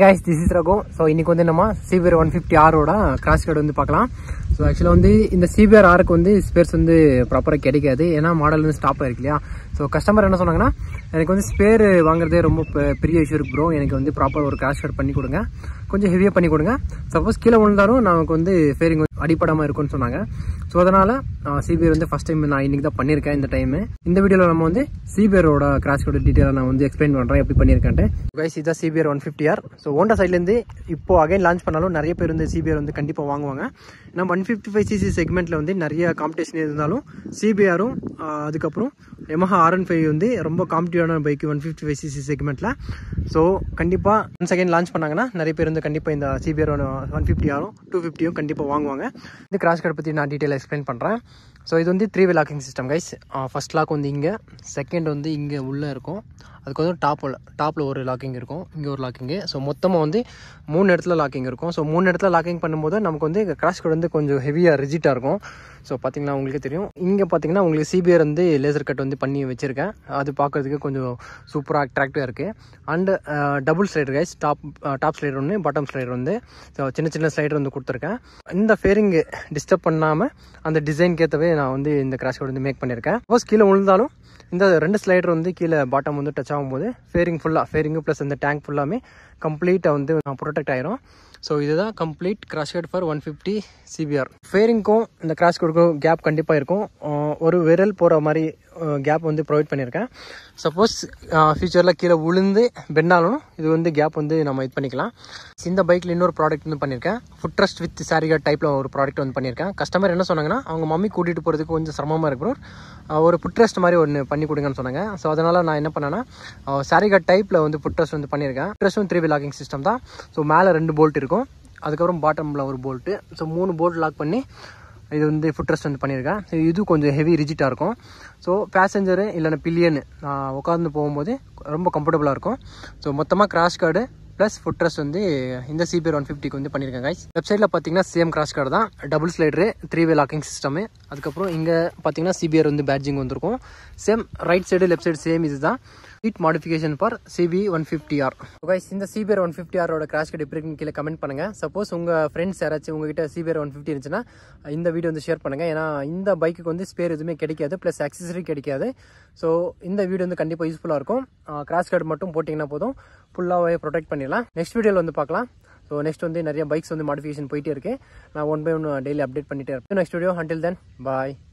guys this is Raghu so இன்னைக்கு வந்து நம்ம சிபிஆர் ஒன் ஃபிஃப்டி ஆரோட கிராஷ் கார்டு வந்து பார்க்கலாம் ஸோ ஆக்சுவலாக வந்து இந்த சிபிஆர் ஆருக்கு வந்து ஸ்பேர்ஸ் வந்து ப்ராப்பராக கிடைக்காது ஏன்னா மாடல் வந்து ஸ்டாப் ஆயிருக்கு இல்லையா ஸோ கஸ்டமர் என்ன சொன்னாங்கன்னா எனக்கு வந்து ஸ்பேர் வாங்குறதே ரொம்ப பெ- பெரிய இஷ்யூ இருக்கு ப்ரோ எனக்கு வந்து ப்ராப்பர் ஒரு கிராஷ் கார்டு பண்ணி கொடுங்க கொஞ்சம் ஹெவியாக பண்ணி கொடுங்க சப்போஸ் கீழே விழுந்தாலும் நமக்கு வந்து ஃபேரிங் அடிப்படாமல் இருக்கும்னு சொன்னாங்க ஸோ அதனால் சிபிஆர் வந்து ஃபஸ்ட் டைம் நான் இன்னைக்கு தான் பண்ணியிருக்கேன் இந்த டைம் இந்த வீடியோவில் நம்ம வந்து சிபிஆரோட கிராஷ் கோட் டீட்டெயிலாக நான் வந்து எக்ஸ்பிளைன் பண்ணுறேன் எப்படி பண்ணியிருக்கேன்ட்டு கைஸ் இதுதான் CBR one fifty R so ஓண்டா சைட்லேருந்து இப்போ அகைன் லான்ச் பண்ணாலும் நிறைய பேர் வந்து சிபிஆர் வந்து கண்டிப்பாக வாங்குவாங்க ஏன்னா ஒன் ஃபிஃப்டி ஃபைவ் சிசி செக்மெண்ட்டில் வந்து நிறைய காம்படிஷன் இருந்தாலும் சிபிஆரும் அதுக்கப்புறம் எமஹா ஆர்என் ஃபைவ் வந்து ரொம்ப காம்படிவான bike one fifty five CC செக்மெண்ட்டில் ஸோ கண்டிப்பாக ஒன் செகண்ட் லான்ச் பண்ணாங்கன்னா நிறைய பேர் வந்து கண்டிப்பாக இந்த சிபிஆர் ஒன் ஃபிஃப்டி ஆரும் டூ ஃபிஃப்டியும் கண்டிப்பாக வாங்குவாங்க இந்த கிராஷ் கார்டு பற்றி நான் டீட்டெயில் எக்ஸ்பிளைன் பண்ணுறேன் ஸோ இது வந்து three way locking system guys first lock வந்து இங்கே செகண்ட் வந்து இங்கே உள்ளே இருக்கும் அதுக்கு வந்து டாப்பில் டாப்பில் ஒரு லாக்கிங் இருக்கும் இங்கே ஒரு லாக்கிங்கு ஸோ மொத்தமாக வந்து மூணு இடத்துல லாக்கிங் இருக்கும் ஸோ மூணு இடத்துல லாக்கிங் பண்ணும்போது நமக்கு வந்து கிராஷ் கோட் வந்து கொஞ்சம் ஹெவியாக ரிஜிட்டாக இருக்கும் ஸோ பார்த்தீங்கன்னா உங்களுக்கே தெரியும் இங்கே பார்த்தீங்கன்னா உங்களுக்கு சிபிஆர் வந்து லேசர் கட் வந்து பண்ணி வச்சுருக்கேன் அது பார்க்கறதுக்கு கொஞ்சம் சூப்பராக அட்ராக்டிவாக இருக்குது and double slider guys top top slider ஒன்று பாட்டம் ஸ்லைடர் வந்து ஸோ சின்ன சின்ன ஸ்லைடர் வந்து கொடுத்துருக்கேன் இந்த ஃபேரிங் டிஸ்டர்ப் பண்ணாமல் அந்த டிசைனுக்கு ஏற்றவே நான் வந்து இந்த கிராஷ் கோட் வந்து மேக் பண்ணியிருக்கேன் சப்போஸ் கீழே விழுந்தாலும் இந்த ரெண்டு ஸ்லைடர் வந்து கீழே பாட்டம் வந்து டச் ஆகும்போது ஃபேரிங் ஃபுல்லாக ஃபேரிங்கு ப்ளஸ் இந்த டேங்க் ஃபுல்லாமே கம்ப்ளீட்டாக வந்து ப்ரொடெக்ட் ஆயிரும் ஸோ இதுதான் complete crash guard for one fifty CBR ஃபேரிங்க்கும் இந்த கிராஷ் கோடுக்கும் கேப் கண்டிப்பாக இருக்கும் அஹ் ஒரு விரல் போகிற மாதிரி கேப் வந்து ப்ரொவைட் பண்ணியிருக்கேன் சப்போஸ் ஃபியூச்சரில் கீழே விழுந்து பெண்ணாலும் இது வந்து கேப் வந்து நம்ம இது பண்ணிக்கலாம் இந்த பைக்கில் இன்னொரு ப்ராடக்ட் வந்து பண்ணியிருக்கேன் ஃபுட் ட்ரஸ்ட் வித் சாரிகா டைப்பில் ஒரு ப்ராடக்ட் வந்து பண்ணியிருக்கேன் கஸ்டமர் என்ன சொன்னாங்கன்னா அவங்க மம்மி கூட்டிகிட்டு போகிறதுக்கு கொஞ்சம் சிரமமாக இருக்கு bro. அஹ் ஒரு ஃபுட் ட்ரஸ்ட் மாதிரி ஒன்று பண்ணி கொடுங்கன்னு சொன்னாங்க ஸோ அதனால் நான் என்ன பண்ணேன்னா சாரிகா டைப்பில் வந்து ஃபுட் ட்ரஸ்ட் வந்து பண்ணியிருக்கேன் ட்ரஸ்ட்டும் த்ரீ வே லாக்கிங் சிஸ்டம் தான் ஸோ மேலே ரெண்டு போல்ட் இருக்கும் அதுக்கப்புறம் பாட்டமில் ஒரு போல்ட்டு ஸோ மூணு போல்ட் லாக் பண்ணி இது வந்து ஃபுட் ரெஸ்ட் வந்து பண்ணியிருக்கேன் So, இது கொஞ்சம் ஹெவி ரிஜிட்டாக இருக்கும் ஸோ பேசஞ்சரு இல்லைன்னா பில்லியன் உட்காந்து போகும்போது ரொம்ப கம்ஃபர்டபுளாக இருக்கும் ஸோ மொத்தமாக crash guard plus foot rest வந்து இந்த சிபிஆர் ஒன் ஃபிஃப்டிக்கு வந்து பண்ணியிருக்கேன் கைஸ் வெப்சைட்டில் பார்த்தீங்கன்னா சேம் கிராஷ் கார்டு தான் double slider three way locking system அதுக்கப்புறம் இங்கே பார்த்தீங்கன்னா சிபிஆர் வந்து பேட்ஜிங் வந்திருக்கும் same right side left side same இதுதான் seat modification for CB one fifty R guys இந்த சிபிஆர் ஒன் ஃபிஃப்டி ஆரோட கிராஷ் கார்டு எப்படி இருக்குன்னு கீழே கமெண்ட் பண்ணுங்க சப்போஸ் உங்கள் ஃப்ரெண்ட்ஸ் யாராச்சும் உங்ககிட்ட சிபிஆர் ஒன் ஃபிஃப்டி இருந்துச்சுன்னா இந்த வீடியோ வந்து ஷேர் பண்ணுங்க ஏன்னா இந்த பைக்குக்கு வந்து ஸ்பேர் எதுவுமே கிடைக்காது ப்ளஸ் அக்சசரி கிடைக்காது ஸோ இந்த வீடியோ வந்து கண்டிப்பாக யூஸ்ஃபுல்லாக இருக்கும் கிராஷ் கார்டு மட்டும் போட்டிங்கன்னா போதும் ஃபுல்லாகவே ப்ரொடெக்ட் பண்ணிடலாம் நெக்ஸ்ட் வீடியோவில் வந்து பார்க்கலாம் ஸோ நெக்ஸ்ட் வந்து நிறைய பைக்ஸ் வந்து மாடிஃபிகேஷன் போயிட்டே இருக்கு நான் one by one daily update பண்ணிட்டே இருப்பேன் நெக்ஸ்ட் வீடியோ until தென் பாய்